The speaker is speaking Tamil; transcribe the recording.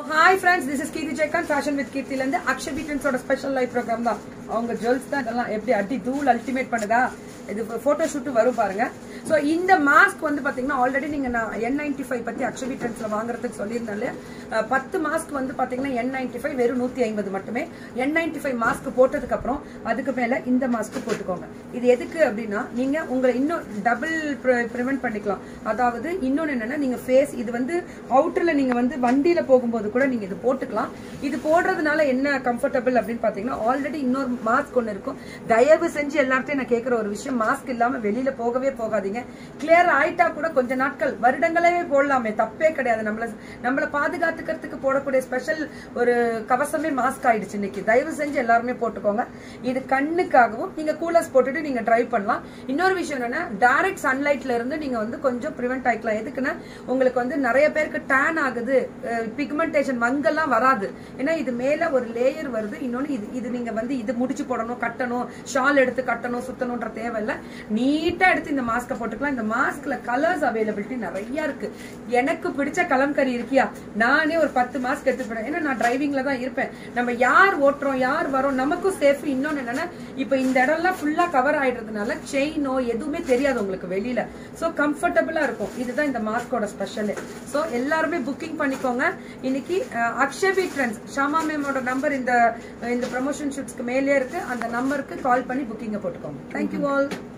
hi friends this is Keerthi Jayakanth fashion with கீர்த்தில இருந்து அக்ஷய் பீட்டன்ஸோட ஸ்பெஷல் லைவ் ப்ரோக்ராம் தான் அவங்க ஜுவல்ஸ் தான் இதெல்லாம் எப்படி அடி தூள் அல்டிமேட் பண்ணுதா இது போட்டோ ஷூட் வரும் பாருங்க ஸோ இந்த மாஸ்க் வந்து பாத்தீங்கன்னா ஆல்ரெடி நீங்க நான் என் நைன்டி ஃபைவ் பத்தி அக்ஷய் பீட்டன்ஸ்ல வாங்குறதுக்கு சொல்லியிருந்தாலே அஹ், பத்து மாஸ்க் வந்து பாத்தீங்கன்னா என் நைன்டி ஃபைவ் வெறும் நூத்தி ஐம்பது மட்டுமே என் நைன்டி ஃபைவ் மாஸ்க் போட்டதுக்கு அப்புறம் அதுக்கு மேல இந்த மாஸ்க் போட்டுக்கோங்க இது எதுக்கு அப்படின்னா நீங்க உங்களை இன்னும் டபுள் ப்ரிவென்ட் பண்ணிக்கலாம் அதாவது இன்னொன்னு என்னன்னா நீங்க ஃபேஸ் இது வந்து அவுட்டர்ல நீங்க வந்து வண்டியில போகும்போது கூட நீங்க இது போட்டுக்கலாம் இது போடுறதுனால என்ன கம்ஃபர்டபுள் அப்படின்னு பாத்தீங்கன்னா ஆல்ரெடி இன்னொரு மாஸ்க் ஒன்னு இருக்கும் தயவு செஞ்சு எல்லார்ட்டையும் நான் கேட்கிற ஒரு விஷயம் மாஸ்க் இல்லாம வெளியில போகவே போகாதீங்க கிளியர் ஆயிட்டா கூட கொஞ்ச நாட்கள் வருடங்களே போடலாமே தப்பே கிடையாது நம்மள நம்மள பாதுகாத்துக்கிறதுக்கு போடக்கூடிய ஸ்பெஷல் ஒரு கவசமே மாஸ்க் ஆயிடுச்சு இன்னைக்கு தயவு செஞ்சு எல்லாருமே போட்டுக்கோங்க இது கண்ணுக்காகவும் நீங்க கூலர்ஸ் போட்டுட்டு நீங்க டிரைவ் பண்ணலாம் இன்னொரு விஷயம் என்னன்னா டைரக்ட் சன்லைட்ல இருந்து நீங்க வந்து கொஞ்சம் ப்ரிவென்ட் ஆயிக்கலாம் எதுக்குன்னா உங்களுக்கு வந்து நிறைய பேருக்கு டேன் ஆகுது பிக்மெண்டேஷன் மங்கெல்லாம் வராது ஏன்னா இது மேல ஒரு லேயர் வருது இன்னொன்னு இது இது நீங்க வந்து இது முடிச்சு போடணும் கட்டணும் ஷால் எடுத்து கட்டணும் சுத்தணும்ன்ற தேவையில்ல நீட்டா எடுத்து இந்த மாஸ்க போட்டுக்கலாம் இந்த மாஸ்க்ல கலர்ஸ் அவைலபிலிட்டி நிறைய இருக்கு எனக்கு பிடிச்ச கலம்கரி இருக்கியா நானே ஒரு பத்து மாஸ்க் எடுத்து போறேன் ஏன்னா நான் டிரைவிங்ல தான் இருப்பேன் நம்ம யார் ஓட்டுறோம் யார் வரோம் நமக்கும் சேஃப் இன்னொன்னு என்னன்னா இப்ப இந்த இடம்லாம் ஃபுல்லா கவர் ஆயிடுறதுனால செயினோ எதுவுமே தெரியாது உங்களுக்கு வெளியில சோ கம்ஃபர்டபுளா இருக்கும் இதுதான் இந்த மாஸ்கோட ஸ்பெஷல் சோ எல்லாருமே புக்கிங் பண்ணிக்கோங்க இன்னைக்கு அஹ், அக்ஷபி ட்ரெண்ட்ஸ் ஷாமா மேமோட நம்பர் இந்த இந்த ப்ரமோஷன் ஷூட்ஸ்க்கு மேலே இருக்கு அந்த நம்பருக்கு கால் பண்ணி புக்கிங்க போட்டுக்கோங்க தேங்க்யூ ஆல்